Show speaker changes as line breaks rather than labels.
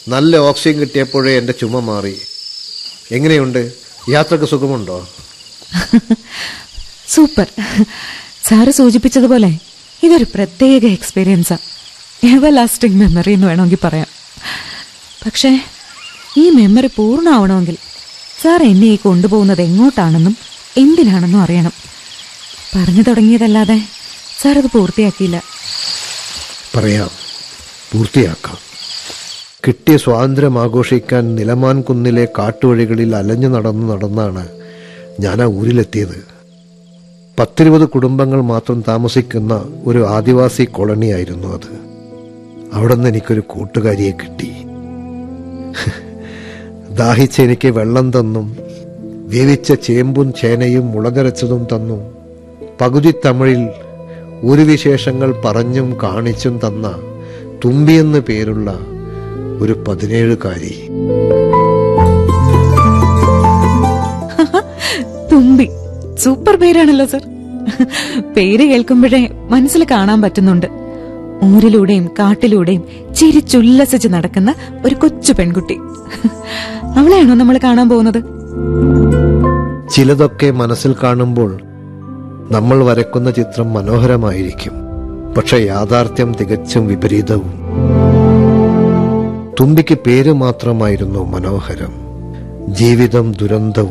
നല്ല ഓക്സിജൻ കിട്ടിയപ്പോഴേ എൻ്റെ ചുമ മാറി എങ്ങനെയുണ്ട് യാത്രക്ക് സുഖമുണ്ടോ
സൂപ്പർ സാറ് സൂചിപ്പിച്ചതുപോലെ ഇതൊരു പ്രത്യേക എക്സ്പീരിയൻസാ എവർ ലാസ്റ്റിംഗ് മെമ്മറി എന്ന് വേണമെങ്കിൽ പറയാം പക്ഷേ ഈ മെമ്മറി പൂർണ്ണമാവണമെങ്കിൽ സാർ എന്നെ ഈ കൊണ്ടുപോകുന്നത് എങ്ങോട്ടാണെന്നും എന്തിനാണെന്നും അറിയണം പറഞ്ഞു തുടങ്ങിയതല്ലാതെ സാർ അത് പൂർത്തിയാക്കിയില്ല
പറയാം പൂർത്തിയാക്കാം കിട്ടിയ സ്വാതന്ത്ര്യം ആഘോഷിക്കാൻ നിലമാൻ കുന്നിലെ കാട്ടുവഴികളിൽ അലഞ്ഞു നടന്നു നടന്നാണ് ഞാൻ ആ ഊരിലെത്തിയത് പത്തിരുപത് കുടുംബങ്ങൾ മാത്രം താമസിക്കുന്ന ഒരു ആദിവാസി കോളനിയായിരുന്നു അത് അവിടെ നിന്ന് എനിക്കൊരു കൂട്ടുകാരിയെ കിട്ടി ദാഹിച്ച് എനിക്ക് വെള്ളം തന്നും വേവിച്ച ചേമ്പും ചേനയും മുളകരച്ചതും തന്നു പകുതി തമിഴിൽ ഒരു വിശേഷങ്ങൾ പറഞ്ഞും കാണിച്ചും തന്ന തുമ്പിയെന്ന് പേരുള്ള ഒരു പതിനേഴുകാരി
തുമ്പി സൂപ്പർ പേരാണല്ലോ സർ പേര് കേൾക്കുമ്പോഴേ മനസ്സിൽ കാണാൻ പറ്റുന്നുണ്ട് ഊരിലൂടെയും കാട്ടിലൂടെയും ചിരിച്ചുല്ലസിച്ച് നടക്കുന്ന ഒരു കൊച്ചു പെൺകുട്ടി അവളെയാണോ നമ്മൾ കാണാൻ പോകുന്നത്
ചിലതൊക്കെ മനസ്സിൽ കാണുമ്പോൾ നമ്മൾ വരക്കുന്ന ചിത്രം മനോഹരമായിരിക്കും പക്ഷെ യാഥാർത്ഥ്യം തികച്ചും വിപരീതവും തുമ്പിക്ക് പേര് മാത്രമായിരുന്നു മനോഹരം ജീവിതം ദുരന്തവും